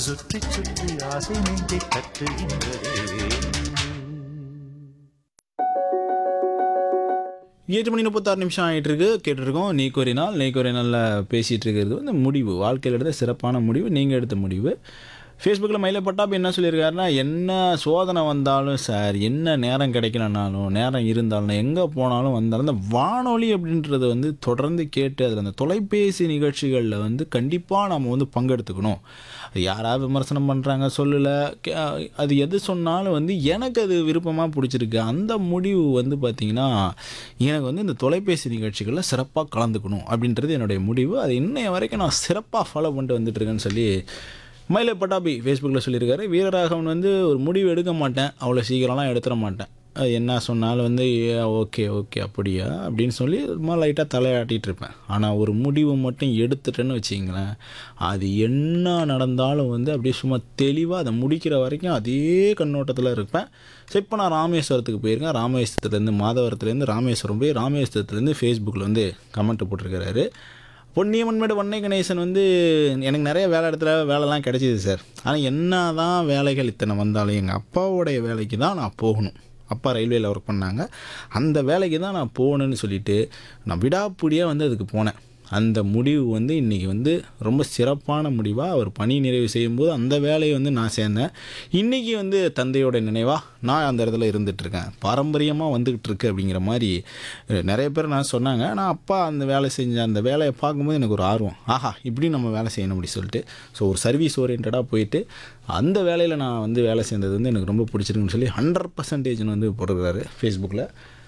சுற்றி சுற்றி ஆசை நெஞ்சை தட்டுகின்றதே எட்டு மணி முப்பத்தாறு நிமிஷம் ஆகிட்டு இருக்கு கேட்டுருக்கோம் நீ ஒரு நாள் நீ ஒரு நாளில் பேசிகிட்டு இருக்கிறது வந்து முடிவு வாழ்க்கையில் எடுத்த சிறப்பான முடிவு நீங்கள் எடுத்த முடிவு ஃபேஸ்புக்கில் மயில பட்டாப்பு என்ன சொல்லியிருக்காருன்னா என்ன சோதனை வந்தாலும் சார் என்ன நேரம் கிடைக்கலனாலும் நேரம் இருந்தாலும் எங்கே போனாலும் வந்தாலும் இந்த வானொலி அப்படின்றது வந்து தொடர்ந்து கேட்டு அதில் அந்த தொலைபேசி நிகழ்ச்சிகளில் வந்து கண்டிப்பாக நம்ம வந்து பங்கெடுத்துக்கணும் அது யாராவது விமர்சனம் பண்ணுறாங்க சொல்லலை கே- அது எது சொன்னாலும் வந்து எனக்கு அது விருப்பமாக பிடிச்சிருக்கு அந்த முடிவு வந்து பார்த்திங்கன்னா எனக்கு வந்து இந்த தொலைபேசி நிகழ்ச்சிகளில் சிறப்பாக கலந்துக்கணும் அப்படின்றது என்னுடைய முடிவு அது இன்னைய வரைக்கும் நான் சிறப்பாக ஃபாலோ பண்ணிட்டு வந்துட்டு இருக்கேன்னு சொல்லி மயிலை பட்டாபி ஃபேஸ்புக்கில் சொல்லியிருக்காரு வீரராகவன் வந்து ஒரு முடிவு எடுக்க மாட்டேன் அவ்வளோ சீக்கிரம்லாம் எடுத்துட மாட்டேன் அது என்ன சொன்னாலும் வந்து ஓகே ஓகே அப்படியா அப்படின்னு சொல்லி சும்மா லைட்டாக தலையாட்டிகிட்டு இருப்பேன் ஆனால் ஒரு முடிவு மட்டும் எடுத்துட்டேன்னு வச்சிங்களேன் அது என்ன நடந்தாலும் வந்து அப்படியே சும்மா தெளிவாக அதை முடிக்கிற வரைக்கும் அதே கண்ணோட்டத்தில் இருப்பேன் சரி இப்போ நான் ராமேஸ்வரத்துக்கு போயிருக்கேன் ராமேஸ்வரத்துலேருந்து மாதவரத்துலேருந்து ராமேஸ்வரம் போய் ராமேஸ்வரத்துலேருந்து ஃபேஸ்புக்கில் வந்து கமெண்ட் போட்டிருக்கிறாரு பொன்னியம்மன்மேடு வன்னை கணேசன் வந்து எனக்கு நிறைய வேலை இடத்துல வேலைலாம் கிடைச்சிது சார் ஆனால் என்ன தான் வேலைகள் இத்தனை வந்தாலும் எங்கள் அப்பாவோடைய வேலைக்கு தான் நான் போகணும் அப்பா ரயில்வேயில் ஒர்க் பண்ணாங்க அந்த வேலைக்கு தான் நான் போகணுன்னு சொல்லிட்டு நான் விடாப்பிடியாக வந்து அதுக்கு போனேன் அந்த முடிவு வந்து இன்றைக்கி வந்து ரொம்ப சிறப்பான முடிவாக அவர் பணி நிறைவு செய்யும்போது அந்த வேலையை வந்து நான் சேர்ந்தேன் இன்றைக்கி வந்து தந்தையோட நினைவாக நான் அந்த இடத்துல இருந்துகிட்ருக்கேன் பாரம்பரியமாக வந்துக்கிட்டு இருக்கு அப்படிங்கிற மாதிரி அஹ், நிறைய பேர் நான் சொன்னாங்க நான் அப்பா அந்த வேலை செஞ்ச அந்த வேலையை பார்க்கும்போது எனக்கு ஒரு ஆர்வம் ஆஹா இப்படி நம்ம வேலை செய்யணும் அப்படி சொல்லிட்டு ஸோ ஒரு சர்வீஸ் ஓரியன்டாக போயிட்டு அந்த வேலையில் நான் வந்து வேலை செய்தது வந்து எனக்கு ரொம்ப பிடிச்சிருக்குன்னு சொல்லி ஹண்ட்ரட் பர்சன்டேஜ்னு வந்து போட்டிருக்காரு ஃபேஸ்புக்கில்